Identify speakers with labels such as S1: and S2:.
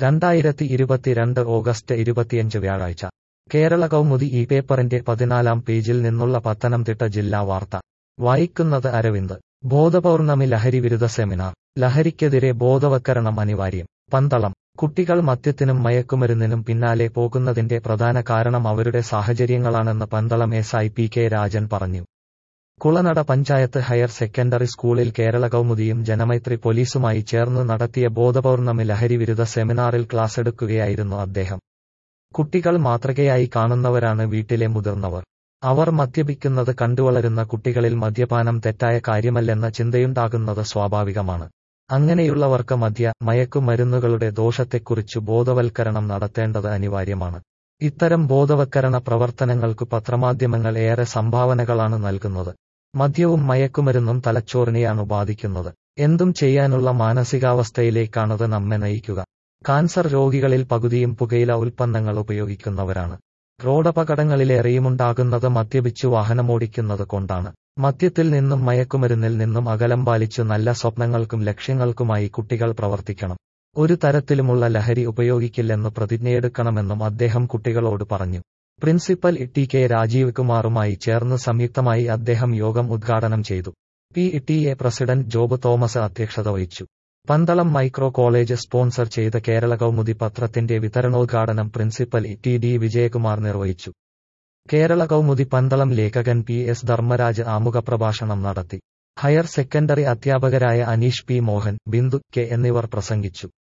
S1: രണ്ടായിരത്തി ഇരുപത്തിരണ്ട് ഓഗസ്റ്റ് ഇരുപത്തിയഞ്ച് വ്യാഴാഴ്ച കേരള കൗമുദി ഈ പേപ്പറിന്റെ പതിനാലാം പേജിൽ നിന്നുള്ള പത്തനംതിട്ട ജില്ലാ വാർത്ത വായിക്കുന്നത് അരവിന്ദ് ബോധപൗർണമി ലഹരിവിരുദ്ധ സെമിനാർ ലഹരിക്കെതിരെ ബോധവൽക്കരണം അനിവാര്യം പന്തളം കുട്ടികൾ മദ്യത്തിനും മയക്കുമരുന്നിനും പിന്നാലെ പോകുന്നതിന്റെ പ്രധാന കാരണം അവരുടെ സാഹചര്യങ്ങളാണെന്ന് Pandalam S I P K Rajan പറഞ്ഞു കുളനട പഞ്ചായത്ത് ഹയർ സെക്കൻഡറി സ്കൂളിൽ കേരള കൗമുദിയും ജനമൈത്രി പോലീസുമായി ചേർന്ന് നടത്തിയ ബോധപൗർണമി ലഹരിവിരുദ്ധ സെമിനാറിൽ ക്ലാസ്സെടുക്കുകയായിരുന്നു അദ്ദേഹം കുട്ടികൾ മാതൃകയായി കാണുന്നവരാണ് വീട്ടിലെ മുതിർന്നവർ അവർ മദ്യപിക്കുന്നത് കണ്ടുവളരുന്ന കുട്ടികളിൽ മദ്യപാനം തെറ്റായ കാര്യമല്ലെന്ന ചിന്തയുണ്ടാകുന്നത് സ്വാഭാവികമാണ് അങ്ങനെയുള്ളവർക്ക് മദ്യ മയക്കുമരുന്നുകളുടെ ദോഷത്തെക്കുറിച്ചു ബോധവൽക്കരണം നടത്തേണ്ടത് അനിവാര്യമാണ് ഇത്തരം ബോധവൽക്കരണ പ്രവർത്തനങ്ങൾക്കു പത്രമാധ്യമങ്ങൾ ഏറെ സംഭാവനകളാണ് നൽകുന്നത് മദ്യവും മയക്കുമരുന്നും തലച്ചോറിനെയാണ് ബാധിക്കുന്നത് എന്തും ചെയ്യാനുള്ള മാനസികാവസ്ഥയിലേക്കാണത് നമ്മെ നയിക്കുക കാൻസർ രോഗികളിൽ പകുതിയും പുകയില ഉൽപ്പന്നങ്ങൾ ഉപയോഗിക്കുന്നവരാണ് റോഡപകടങ്ങളിലേറെയുമുണ്ടാകുന്നത് മദ്യപിച്ചു വാഹനമോടിക്കുന്നത് കൊണ്ടാണ് മദ്യത്തിൽ നിന്നും മയക്കുമരുന്നിൽ നിന്നും അകലം പാലിച്ചു നല്ല സ്വപ്നങ്ങൾക്കും ലക്ഷ്യങ്ങൾക്കുമായി കുട്ടികൾ പ്രവർത്തിക്കണം ഒരു തരത്തിലുമുള്ള ലഹരി ഉപയോഗിക്കില്ലെന്ന് പ്രതിജ്ഞയെടുക്കണമെന്നും അദ്ദേഹം കുട്ടികളോട് പറഞ്ഞു പ്രിൻസിപ്പൽ ടി കെ രാജീവ് കുമാറുമായി ചേർന്ന് സംയുക്തമായി അദ്ദേഹം യോഗം ഉദ്ഘാടനം ചെയ്തു P T A president Job Thomas അധ്യക്ഷത വഹിച്ചു പന്തളം മൈക്രോ കോളേജ് സ്പോൺസർ ചെയ്ത കേരള കൗമുദി പത്രത്തിന്റെ വിതരണോദ്ഘാടനം പ്രിൻസിപ്പൽ ടി ഡി വിജയകുമാർ നിർവഹിച്ചു കേരള കൗമുദി പന്തളം ലേഖകൻ പി എസ് ധർമ്മരാജ് ആമുഖ പ്രഭാഷണം നടത്തി ഹയർ സെക്കൻഡറി അധ്യാപകരായ അനീഷ് പി മോഹൻ ബിന്ദു കെ എന്നിവർ പ്രസംഗിച്ചു